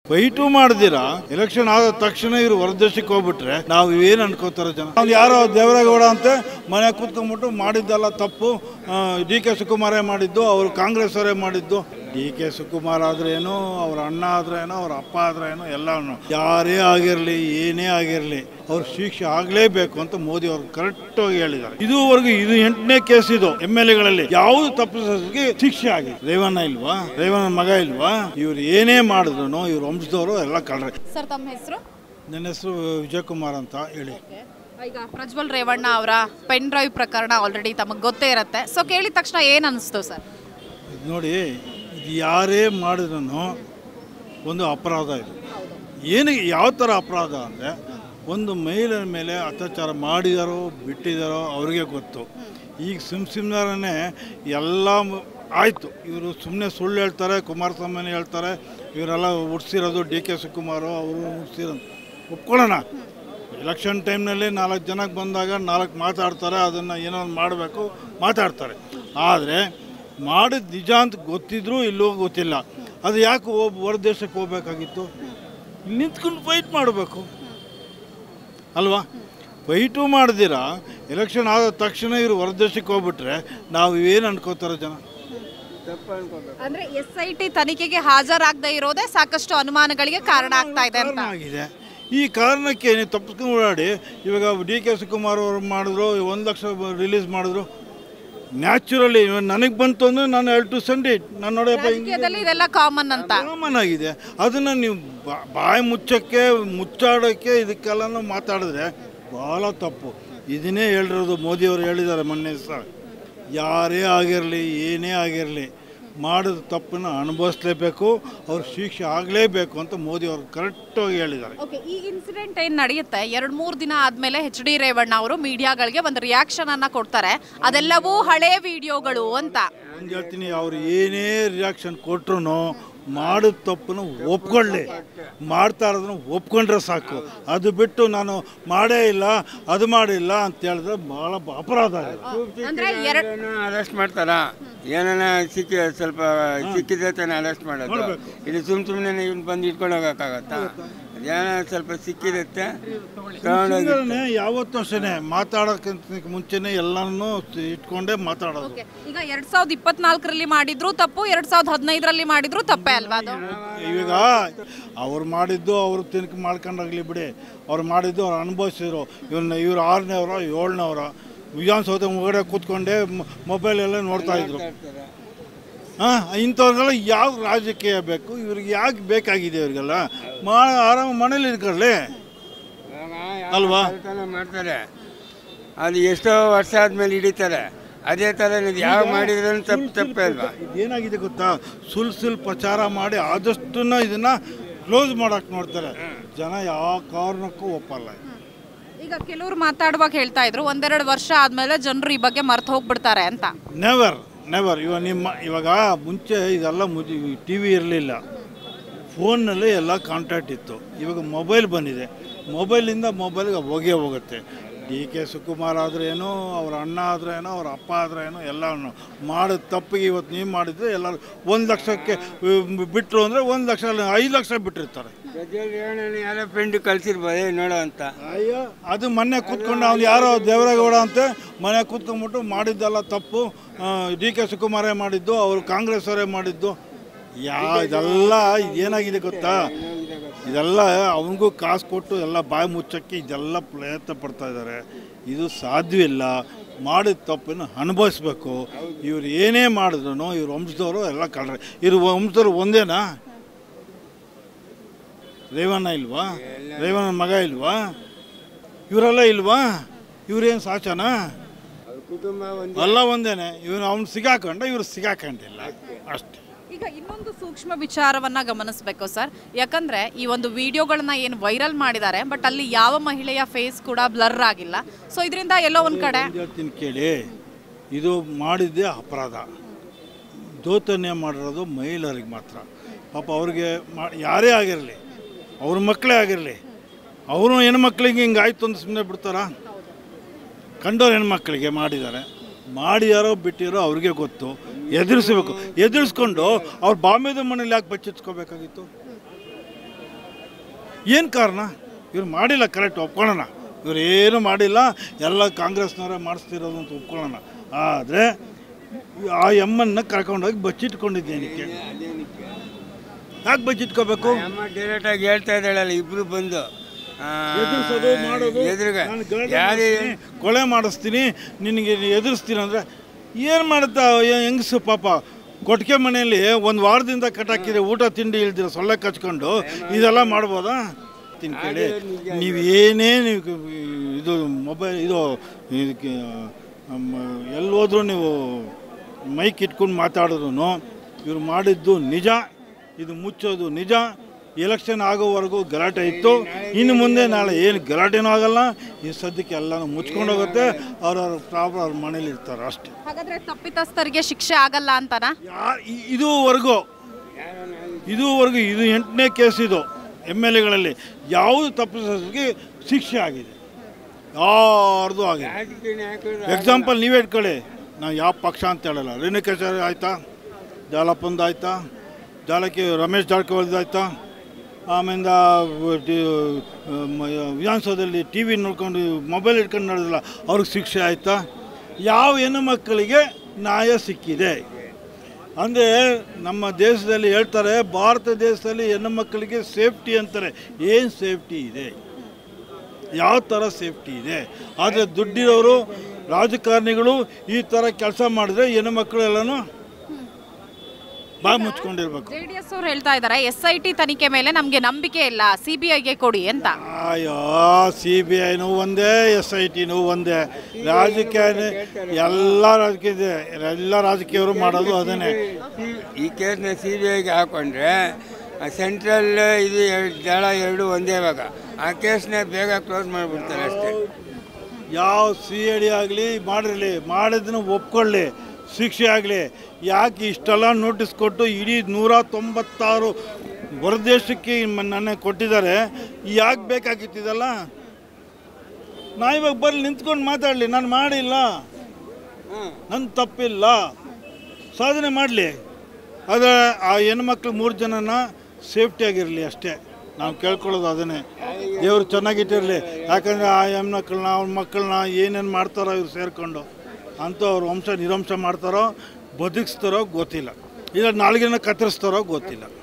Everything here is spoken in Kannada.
ಫೈಟು ಮಾಡ್ದಿರಾ ಎಲೆಕ್ಷನ್ ಆದ ತಕ್ಷಣ ಇವ್ರು ಹೊರದೇಶಕ್ಕೆ ಹೋಗ್ಬಿಟ್ರೆ ನಾವು ಏನ್ ಅನ್ಕೋತಾರ ಜನ ಅವ್ನು ಯಾರೋ ದೇವರೇಗೌಡ ಅಂತೆ ಮನೆ ಕೂತ್ಕೊಂಡ್ಬಿಟ್ಟು ಮಾಡಿದ್ದಲ್ಲ ತಪ್ಪು ಡಿ ಕೆ ಶಿವಕುಮಾರೇ ಮಾಡಿದ್ದು ಅವರು ಕಾಂಗ್ರೆಸ್ ಅವರೇ ಮಾಡಿದ್ದು ಡಿ ಕೆ ಶಿವಕುಮಾರ್ ಆದ್ರೇನು ಅವ್ರ ಅಣ್ಣ ಆದ್ರೇನೋ ಅವ್ರ ಅಪ್ಪ ಆದ್ರೇನೋ ಎಲ್ಲಾನು ಯಾರೇ ಆಗಿರಲಿ ಏನೇ ಆಗಿರಲಿ ಅವ್ರ ಶಿಕ್ಷೆ ಆಗಲೇಬೇಕು ಅಂತ ಮೋದಿ ಅವರು ಕರೆಕ್ಟ್ ಆಗಿ ಹೇಳಿದ್ದಾರೆ ಇದುವರೆಗೂ ಇದು ಎಂಟನೇ ಕೇಸ್ ಇದು ಎಮ್ ಎಲ್ ಎಗಳಲ್ಲಿ ಯಾವುದು ತಪ್ಪಿಸೋದಕ್ಕೆ ಶಿಕ್ಷೆ ಆಗಿದೆ ರೇವಣ್ಣ ಇಲ್ವಾ ರೇವಣ್ಣ ಮಗ ಇಲ್ವಾ ಇವ್ರು ಏನೇ ಮಾಡಿದ್ರು ಇವ್ರ ವಂಶದವರು ಎಲ್ಲ ಕಳ್ರೆ ಸರ್ ತಮ್ಮ ಹೆಸರು ನನ್ನ ಹೆಸರು ವಿಜಯಕುಮಾರ್ ಅಂತ ಹೇಳಿ ಈಗ ಪ್ರಜ್ವಲ್ ರೇವಣ್ಣ ಅವರ ಪೆನ್ ಡ್ರೈವ್ ಪ್ರಕರಣ ಆಲ್ರೆಡಿ ತಮಗೆ ಗೊತ್ತೇ ಇರುತ್ತೆ ಸೊ ಕೇಳಿದ ತಕ್ಷಣ ಏನು ಅನಿಸ್ತು ಸರ್ ಇದು ನೋಡಿ ಇದು ಯಾರೇ ಮಾಡಿದ್ರು ಒಂದು ಅಪರಾಧ ಇದು ಏನಿಗೆ ಯಾವ ಥರ ಅಪರಾಧ ಅಂದರೆ ಒಂದು ಮಹಿಳೆಯ ಮೇಲೆ ಅತ್ಯಾಚಾರ ಮಾಡಿದಾರೋ ಬಿಟ್ಟಿದಾರೋ ಅವ್ರಿಗೆ ಗೊತ್ತು ಈಗ ಸಿಮ್ ಸಿಮ್ನಾರನೇ ಎಲ್ಲ ಮ- ಆಯಿತು ಇವರು ಸುಮ್ಮನೆ ಸುಳ್ಳು ಹೇಳ್ತಾರೆ ಕುಮಾರಸ್ವಾಮಿನೇ ಹೇಳ್ತಾರೆ ಇವರೆಲ್ಲ ಹುಡ್ಸಿರೋದು ಡಿ ಕೆ ಶಿವಕುಮಾರು ಅವರು ಹುಡ್ಸಿರೋದು ಒಪ್ಕೊಳ್ಳೋಣ ಎಲೆಕ್ಷನ್ ಟೈಮ್ನಲ್ಲಿ ನಾಲ್ಕು ಜನಕ್ಕೆ ಬಂದಾಗ ನಾಲ್ಕು ಮಾತಾಡ್ತಾರೆ ಅದನ್ನು ಏನೋ ಒಂದು ಮಾಡಬೇಕು ಮಾತಾಡ್ತಾರೆ ಆದರೆ ಮಾಡಿದ ನಿಜ ಅಂತ ಗೊತ್ತಿದ್ರೂ ಇಲ್ಲೋ ಗೊತ್ತಿಲ್ಲ ಅದು ಯಾಕೆ ಹೋಗ್ ಹೊರ ದೇಶಕ್ಕೆ ಹೋಗ್ಬೇಕಾಗಿತ್ತು ಇಲ್ಲಿ ನಿಂತ್ಕೊಂಡು ಫೈಟ್ ಮಾಡಬೇಕು ಅಲ್ವಾ ಫೈಟು ಮಾಡ್ದಿರಾ ಎಲೆಕ್ಷನ್ ಆದ ತಕ್ಷಣ ಇವರು ಹೊರ ದೇಶಕ್ಕೆ ಹೋಗ್ಬಿಟ್ರೆ ನಾವು ಏನು ಅನ್ಕೋತಾರೆ ಜನ ಅಂದ್ರೆ ಎಸ್ ಐ ಟಿ ತನಿಖೆಗೆ ಹಾಜರಾಗದೇ ಇರೋದೇ ಸಾಕಷ್ಟು ಅನುಮಾನಗಳಿಗೆ ಕಾರಣ ಆಗ್ತಾ ಇದೆ ಅಂತ ಕಾರಣ ಆಗಿದೆ ಈ ಕಾರಣಕ್ಕೆ ನೀವು ತಪ್ಪಿಸ್ಕೊಂಡು ಓಡಾಡಿ ಇವಾಗ ಡಿ ಕೆ ಶಿವಕುಮಾರ್ ಅವರು ಮಾಡಿದ್ರು ಒಂದು ಲಕ್ಷ ರಿಲೀಸ್ ಮಾಡಿದ್ರು ನ್ಯಾಚುರಲಿ ನನಗೆ ಬಂತು ಅಂದರೆ ನಾನು ಎಲ್ ಟು ಸೆಂಡ್ ಇಟ್ ನಾನು ನೋಡಪ್ಪ ಹಿಂಗೆ ರಾಜಕೀಯದಲ್ಲಿ ಇದೆಲ್ಲ ಕಾಮನ್ ಅಂತ ಕಾಮನ್ ಆಗಿದೆ ಅದನ್ನು ನೀವು ಬಾ- ಬಾಯಿ ಮುಚ್ಚಕ್ಕೆ ಮುಚ್ಚಾಡೋಕ್ಕೆ ಇದಕ್ಕೆಲ್ಲನೂ ಮಾತಾಡಿದ್ರೆ ಭಾಳ ತಪ್ಪು ಇದನ್ನೇ ಹೇಳಿರೋದು ಮೋದಿಯವರು ಹೇಳಿದ್ದಾರೆ ಮೊನ್ನೆ ಸಹ ಯಾರೇ ಆಗಿರಲಿ ಏನೇ ಆಗಿರಲಿ ಮಾಡಿದ ತಪ್ಪನ್ನು ಅನುಭವಿಸ್ಲೇಬೇಕು ಅವ್ರ ಶಿಕ್ಷೆ ಆಗಲೇಬೇಕು ಅಂತ ಮೋದಿಯವರು ಕರೆಕ್ಟಾಗಿ ಹೇಳಿದ್ದಾರೆ ಓಕೆ ಈ ಇನ್ಸಿಡೆಂಟ್ ಏನ್ ನಡೆಯುತ್ತೆ ಎರಡ್ ಮೂರ್ ದಿನ ಆದ್ಮೇಲೆ ಎಚ್ ಡಿ ರೇವಣ್ಣ ಅವರು ಮೀಡಿಯಾಗಳಿಗೆ ಒಂದು ರಿಯಾಕ್ಷನ್ ಅನ್ನ ಕೊಡ್ತಾರೆ ಅದೆಲ್ಲವೂ ಹಳೆ ವಿಡಿಯೋಗಳು ಅಂತ ಹಂಗೆ ಹೇಳ್ತೀನಿ ಅವ್ರು ಏನೇ ರಿಯಾಕ್ಷನ್ ಕೊಟ್ರು ಮಾಡಿದ ತಪ್ಪನ್ನು ಒಪ್ಕೊಳ್ಳಿ ಮಾಡ್ತಾ ಇರೋದನ್ನ ಒಪ್ಕೊಂಡ್ರೆ ಸಾಕು ಅದು ಬಿಟ್ಟು ನಾನು ಮಾಡೇ ಇಲ್ಲ ಅದು ಮಾಡಿಲ್ಲ ಅಂತ ಹೇಳಿದ್ರೆ ಭಾಳ ಅಪರಾಧ ಇದೆ ಅಂದ್ರೆ ಎರಡ್ ಅರೆಸ್ಟ್ ಮಾಡ್ತಾರ ಏನಾನ ಸಿಕ್ಕಿ ಸ್ವಲ್ಪ ಸಿಕ್ಕಿದ್ರೆ ತಾನೆ ಅರೆಸ್ಟ್ ಮಾಡೋದು ಇದು ಸುಮ್ ಸುಮ್ಮನೆ ಇವ್ನು ಬಂದು ಇಟ್ಕೊಂಡು ಹೋಗೋಕ್ಕಾಗತ್ತಾ ಅದೇನೋ ಸ್ವಲ್ಪ ಸಿಕ್ಕಿರುತ್ತೆ ತಗೊಂಡೋಗಿ ಹಿಂಗೇನೆ ಯಾವತ್ತೂ ಅಷ್ಟೇ ಮಾತಾಡೋಕ್ಕಿಂತ ಮುಂಚೆನೆ ಎಲ್ಲನೂ ಇಟ್ಕೊಂಡೇ ಮಾತಾಡೋದು Okay. ಈಗ ಎರಡ್ ಸಾವಿರದ ಇಪ್ಪತ್ನಾಲ್ಕರಲ್ಲಿ ಮಾಡಿದ್ರು ತಪ್ಪು ಎರಡ್ ಸಾವಿರದ ಹದಿನೈದರಲ್ಲಿ ಮಾಡಿದ್ರು ತಪ್ಪೇ ಅಲ್ವಾ ಅದು ಇವಾಗ ಅವ್ರು ಮಾಡಿದ್ದು ಅವರು ತಿನ್ಕ ಮಾಡ್ಕೊಂಡಾಗ್ಲಿ ಬಿಡಿ ಅವ್ರು ಮಾಡಿದ್ದು ಅವ್ರು ಅನುಭವಿಸಿದ್ರು ಇವ್ರನ್ನ ಇವ್ರು ಆರನೇವ್ರ ಏಳನೇವ್ರ ವಿಧಾನಸೌಧ ಒಳಗಡೆ ಕೂತ್ಕೊಂಡೇ ಮೊಬೈಲ್ ಎಲ್ಲ ನೋಡ್ತಾ ಇದ್ರು ಹಾಂ ಇಂಥವ್ರಿಗೆಲ್ಲ ಯಾವ ರಾಜಕೀಯ ಬೇಕು ಇವ್ರಿಗೆ ಯಾಕೆ ಬೇಕಾಗಿದೆ ಇವ್ರಿಗೆಲ್ಲ ಮಾ ಆರಾಮ ಮನೇಲಿ ಇರ್ಕೊಳ್ಳಿ ಅಲ್ವಾ? ಕಳ್ತನ ಮಾಡ್ತಾರೆ ಅದು ಎಷ್ಟೋ ವರ್ಷ ಆದ್ಮೇಲೆ ಹಿಡಿತಾರೆ ಅದೇ ಥರ ನೀವು ಯಾವ ಮಾಡಿದ್ರು ತಪ್ಪು ತಪ್ಪೇ ಅಲ್ವಾ ಇದೇನಾಗಿದೆ ಗೊತ್ತಾ ಸುಲ್ ಸುಲ್ ಪ್ರಚಾರ ಮಾಡಿ ಆದಷ್ಟನ್ನ ಇದನ್ನ ಕ್ಲೋಸ್ ಮಾಡಕ್ ನೋಡ್ತಾರೆ ಜನ ಯಾವ ಕಾರಣಕ್ಕೂ ಒಪ್ಪಲ್ಲ ಈಗ ಕೆಲವರು ಮಾತಾಡುವಾಗ ಹೇಳ್ತಾ ಇದ್ರು ಒಂದೆರಡು ವರ್ಷ ಆದ್ಮೇಲೆ ಜನರು ಈ ಬಗ್ಗೆ ಮರ್ತು ಹೋಗ್ಬಿಡ್ತಾರೆ ಅಂತ ನೆವರ್ ನೆವರ್ ಇವಾಗ ನಿಮ್ಮ ಇವಾಗ ಮುಂಚೆ ಇದೆಲ್ಲ ಮುಜಿ ಟಿ ವಿ ಇರಲಿಲ್ಲ ಫೋನ್ನಲ್ಲಿ ಎಲ್ಲ ಕಾಂಟ್ಯಾಕ್ಟ್ ಇತ್ತು ಇವಾಗ ಮೊಬೈಲ್ ಬಂದಿದೆ ಮೊಬೈಲಿಂದ ಮೊಬೈಲ್ಗೆ ಹೋಗೇ ಹೋಗುತ್ತೆ ಡಿ ಕೆ ಶಿವಕುಮಾರ್ ಆದ್ರೇನು ಅವ್ರ ಅಣ್ಣ ಆದ್ರೇನೋ ಅವ್ರ ಅಪ್ಪ ಆದ್ರೇನೋ ಎಲ್ಲನೂ ಮಾಡಿದ ತಪ್ಪಿಗೆ ಇವತ್ತು ನೀವು ಮಾಡಿದ್ರೆ ಎಲ್ಲರೂ ಒಂದು ಲಕ್ಷಕ್ಕೆ ಬಿಟ್ಟರು ಅಂದರೆ ಒಂದು ಲಕ್ಷ ಅಲ್ಲ, ಐದು ಲಕ್ಷ ಬಿಟ್ಟಿರ್ತಾರೆ ಪ್ರಜ್ವಲ್ ರೇವಣ್ಣನ ಯಾರೋ ಫ್ರೆಂಡ್ ಕಳ್ಸಿರ್ಬೋದು ನೋಡೋ ಅಂತ ಅಯ್ಯೋ ಅದು ಮೊನ್ನೆ ಕೂತ್ಕೊಂಡು ಅವ್ನು ಯಾರೋ ದೇವರೇಗೌಡ ಅಂತೆ ಮನೆ ಕೂತ್ಕೊಂಡ್ಬಿಟ್ಟು ಮಾಡಿದ್ದಲ್ಲ ತಪ್ಪು ಡಿ ಕೆ ಶಿವಕುಮಾರೇ ಮಾಡಿದ್ದು ಅವರು ಕಾಂಗ್ರೆಸ್ ಅವರೇ ಮಾಡಿದ್ದು ಯಾ ಇದೆಲ್ಲ ಇದೇನಾಗಿದೆ ಗೊತ್ತಾ ಇದೆಲ್ಲ ಅವನಿಗೂ ಕಾಸು ಕೊಟ್ಟು ಎಲ್ಲ ಬಾಯಿ ಮುಚ್ಚಕ್ಕೆ ಇದೆಲ್ಲ ಪ್ರಯತ್ನ ಪಡ್ತಾ ಇದ್ದಾರೆ ಇದು ಸಾಧ್ಯವಿಲ್ಲ ಮಾಡಿದ ತಪ್ಪನ್ನು ಅನುಭವಿಸ್ಬೇಕು ಇವ್ರು ಏನೇ ಮಾಡಿದ್ರು ಇವ್ರ ವಂಶದವರು ಎಲ್ಲ ಕಳ್ರೆ ಇವ್ರ ವಂಶದವ್ರು ಒಂದೇನಾ ರೇವಣ್ಣ ಇಲ್ವಾ ರೇವಣ್ಣ ಮಗ ಇಲ್ವಾ ಇವರೆಲ್ಲ ಇಲ್ವಾ ಇವ್ರೇನು ಸಾಚನ ಅವ್ರ ಕುಟುಂಬ ಒಂದು ಎಲ್ಲ ಒಂದೇನೆ ಇವನು ಅವ್ನು ಸಿಗಾಕೊಂಡ ಇವ್ರು ಸಿಗಾಕೊಂಡಿಲ್ಲ ಅಷ್ಟೇ ಈಗ ಇನ್ನೊಂದು ಸೂಕ್ಷ್ಮ ವಿಚಾರವನ್ನ ಗಮನಿಸಬೇಕು ಸರ್ ಯಾಕಂದ್ರೆ ಈ ಒಂದು ವಿಡಿಯೋಗಳನ್ನ ಏನು ವೈರಲ್ ಮಾಡಿದ್ದಾರೆ ಬಟ್ ಅಲ್ಲಿ ಯಾವ ಮಹಿಳೆಯ ಫೇಸ್ ಕೂಡ ಬ್ಲರ್ ಆಗಿಲ್ಲ ಸೊ ಇದರಿಂದ ಎಲ್ಲೋ ಒಂದ್ ಕಡೆ ಒಂದ್ ಹೇಳ್ತೀನಿ ಕೇಳಿ ಇದು ಮಾಡಿದ್ದೇ ಅಪರಾಧ ದೌತನ್ಯ ಮಾಡಿರೋದು ಮಹಿಳೆಯರಿಗೆ ಮಾತ್ರ ಪಾಪ ಅವ್ರಿಗೆ ಮಾ ಯಾರೇ ಆಗಿರಲಿ ಅವ್ರ ಮಕ್ಕಳೇ ಆಗಿರಲಿ ಅವರು ಹೆಣ್ಮಕ್ಳಿಗೆ ಹಿಂಗೆ ಆಯ್ತು ಅಂತ ಸುಮ್ಮನೆ ಬಿಡ್ತಾರಾ ಕಂಡೋರು ಹೆಣ್ಮಕ್ಳಿಗೆ ಮಾಡಿದ್ದಾರೆ ಮಾಡಿದಾರೋ ಬಿಟ್ಟಿರೋ ಅವ್ರಿಗೆ ಗೊತ್ತು ಎದುರಿಸ್ಬೇಕು ಎದುರಿಸ್ಕೊಂಡು ಅವ್ರ ಬಾಂಬೆದ ಮನೇಲಿ ಯಾಕೆ ಬಚ್ಚಿಟ್ಕೋಬೇಕಾಗಿತ್ತು ಏನು ಕಾರಣ ಇವ್ರು ಮಾಡಿಲ್ಲ ಕರೆಕ್ಟ್ ಒಪ್ಕೊಳ್ಳೋಣ ಇವ್ರು ಏನು ಮಾಡಿಲ್ಲ ಎಲ್ಲ ಕಾಂಗ್ರೆಸ್ನವರೇ ಮಾಡಿಸ್ತಿರೋದು ಅಂತ ಒಪ್ಕೊಳ್ಳೋಣ ಆದರೆ ಆ ಎಮ್ಮನ್ನ ಕರ್ಕೊಂಡೋಗಿ ಬಚ್ಚಿಟ್ಕೊಂಡಿದ್ದೇನಕ್ಕೆ ಯಾಕೆ ಬಚ್ಚಿಟ್ಕೋಬೇಕು ಅಮ್ಮ ಡೈರೆಕ್ಟ್ ಆಗಿ ಹೇಳ್ತಾ ಇದ್ದಾಳಲ್ಲ ಇಬ್ರು ಬಂದು ಆ, ಎದುರಿಸೋದು ಮಾಡೋದು ಎದುರುಗ ನಾನು ಗಲಾಟೆ ಯಾರೇ ಮಾಡಿಸ್ತೀನಿ, ಕೊಲೆ ಮಾಡಿಸ್ತೀನಿ ನಿನಗೆ ಎದುರಿಸ್ತೀನಿ ಅಂದರೆ ಏನು ಮಾಡುತ್ತಾ ಹೆಂಗಸು ಪಾಪ ಕೊಟ್ಟಿಗೆ ಮನೆಯಲ್ಲಿ ಒಂದು ವಾರದಿಂದ ಕಟ್ಟಾಕಿದ್ರೆ ಊಟ ತಿಂಡಿ ಇಲ್ದಿರ ಸೊಳ್ಳೆ ಕಚ್ಕೊಂಡು ಇದೆಲ್ಲ ಮಾಡ್ಬೋದಾ ತಿನ್ ಕೇಳಿ ನೀವು ಏನೇ ನೀವು ಇದು ಮೊಬೈಲ್ ಇದು ಇದಕ್ಕೆ ಎಲ್ಲಿ ಹೋದ್ರೂ ನೀವು ಮೈಕ್ ಇಟ್ಕೊಂಡು ಮಾತಾಡಿದ್ರು ಇವ್ರು ಮಾಡಿದ್ದು ನಿಜ ಇದು ಮುಚ್ಚೋದು ನಿಜ ಎಲೆಕ್ಷನ್ ಆಗೋವರೆಗೂ ಗಲಾಟೆ ಇತ್ತು ಇನ್ನು ಮುಂದೆ ನಾಳೆ ಏನು ಗಲಾಟೆನೂ ಆಗಲ್ಲ ಈ ಸದ್ಯಕ್ಕೆ ಎಲ್ಲನೂ ಮುಚ್ಕೊಂಡು ಹೋಗುತ್ತೆ ಅವ್ರವ್ರ ಪ್ರಾಬ್ಲಮ್ ಅವ್ರ ಮನೇಲಿ ಇರ್ತಾರೆ ಅಷ್ಟೇ ಹಾಗಾದ್ರೆ ತಪ್ಪಿತಸ್ಥರಿಗೆ ಶಿಕ್ಷೆ ಆಗಲ್ಲ ಅಂತನಾ ಯಾರು ಇದುವರೆಗೂ ಇದುವರೆಗೂ ಇದು ಎಂಟನೇ ಕೇಸ್ ಇದು ಎಮ್ ಎಲ್ ಎಗಳಲ್ಲಿ ಯಾವುದು ತಪ್ಪಿಸೋರಿಗೆ ಶಿಕ್ಷೆ ಆಗಿದೆ ಯಾರ್ದು ಆಗಿದೆ ರಾಜಕೀಯ ನಾಯಕರು ಎಕ್ಸಾಂಪಲ್ ನೀವೇ ಇಟ್ಕೊಳ್ಳಿ ನಾವು ಯಾವ ಪಕ್ಷ ಅಂತ ಹೇಳಲ್ಲ ರೇಣುಕಾಚಾರ್ಯ ಆಯ್ತಾ ಜಾಲಪ್ಪಂದು ಆಯ್ತಾ ಜಾಲಕ್ಕೆ ರಮೇಶ್ ಜಾರಕಿಹೊಳಿದು ಆಯ್ತಾ ಆಮೇಲೆ ವಿಧಾನಸೌಧದಲ್ಲಿ ಟಿ ವಿ ನೋಡ್ಕೊಂಡು ಮೊಬೈಲ್ ಇಟ್ಕೊಂಡು ನಡೆದಿಲ್ಲ ಅವ್ರಿಗೆ ಶಿಕ್ಷೆ ಆಯ್ತಾ ಯಾವ ಹೆಣ್ಣು ಮಕ್ಕಳಿಗೆ ನ್ಯಾಯ ಸಿಕ್ಕಿದೆ ಅಂದರೆ ನಮ್ಮ ದೇಶದಲ್ಲಿ ಹೇಳ್ತಾರೆ ಭಾರತ ದೇಶದಲ್ಲಿ ಹೆಣ್ಣು ಮಕ್ಕಳಿಗೆ ಸೇಫ್ಟಿ ಅಂತಾರೆ ಏನು ಸೇಫ್ಟಿ ಇದೆ ಯಾವ ಥರ ಸೇಫ್ಟಿ ಇದೆ ಆದರೆ ದುಡ್ಡಿರೋರು ರಾಜಕಾರಣಿಗಳು ಈ ಥರ ಕೆಲಸ ಮಾಡಿದ್ರೆ ಹೆಣ್ಣು ಮಕ್ಕಳೆಲ್ಲನೂ ಬಾಯಿ ಮುಚ್ಕೊಂಡಿರ್ಬೇಕು ಜೆ ಡಿ ಎಸ್ ಅವ್ರು ಹೇಳ್ತಾ ಇದ್ದಾರೆ ಎಸ್ ಐ ಟಿ ತನಿಖೆ ಮೇಲೆ ನಮಗೆ ನಂಬಿಕೆ ಇಲ್ಲ ಸಿ ಬಿ ಐಗೆ ಕೊಡಿ ಅಂತ ಅಯ್ಯೋ ಸಿ ಬಿ ಐನೂ ಒಂದೇ ಎಸ್ ಐ ಟಿನೂ ಒಂದೇ ರಾಜಕೀಯ ಎಲ್ಲ ರಾಜಕೀಯ ಎಲ್ಲ ರಾಜಕೀಯವರು ಮಾಡೋದು ಅದನ್ನೇ ಈ ಕೇಸ್ನ ಸಿ ಬಿ ಐಗೆ ಹಾಕೊಂಡ್ರೆ ಸೆಂಟ್ರಲ್ ಇದು ಎರಡು ದಳ ಎರಡು ಒಂದೇ ಇವಾಗ ಆ ಕೇಸ್ನ ಬೇಗ ಕ್ಲೋಸ್ ಮಾಡಿಬಿಡ್ತಾರೆ ಅಷ್ಟೇ ಯಾವ ಸಿ ಐ ಡಿ ಆಗಲಿ ಮಾಡಿರಲಿ ಮಾಡಿದ್ದನ್ನು ಒಪ್ಕೊಳ್ಳಿ ಶಿಕ್ಷೆ ಆಗಲಿ ಯಾಕೆ ಇಷ್ಟೆಲ್ಲ ನೋಟಿಸ್ ಕೊಟ್ಟು ಇಡೀ ನೂರ ತೊಂಬತ್ತಾರು ಹೊರದೇಶಕ್ಕೆ ನನ್ನ ಕೊಟ್ಟಿದ್ದಾರೆ ಯಾಕೆ ಬೇಕಾಗಿತ್ತಿದಲ್ಲ ನಾ ಇವಾಗ ಬರ್ಲಿ ನಿಂತ್ಕೊಂಡು ಮಾತಾಡಲಿ ನಾನು ಮಾಡಿಲ್ಲ ನನ್ನ ತಪ್ಪಿಲ್ಲ ಸಾಧನೆ ಮಾಡಲಿ ಆದರೆ ಆ ಹೆಣ್ಮಕ್ಳು ಮೂರು ಜನನ ಸೇಫ್ಟಿಯಾಗಿರಲಿ ಅಷ್ಟೇ ನಾವು ಕೇಳ್ಕೊಳ್ಳೋದು ಅದನ್ನೇ ದೇವ್ರು ಚೆನ್ನಾಗಿಟ್ಟಿರಲಿ ಯಾಕಂದರೆ ಆ ಹೆಣ್ಮಕ್ಳನ್ನ ಅವ್ರ ಮಕ್ಕಳನ್ನ ಏನೇನು ಮಾಡ್ತಾರೋ ಇವ್ರು ಸೇರಿಕೊಂಡು ಅಂತೂ ಅವ್ರ ವಂಶ ನಿರಂಶ ಮಾಡ್ತಾರೋ ಬದುಕಿಸ್ತಾರೋ ಗೊತ್ತಿಲ್ಲ ಇಲ್ಲ ನಾಲ್ಗೆನ ಕತ್ತರಿಸ್ತಾರೋ ಗೊತ್ತಿಲ್ಲ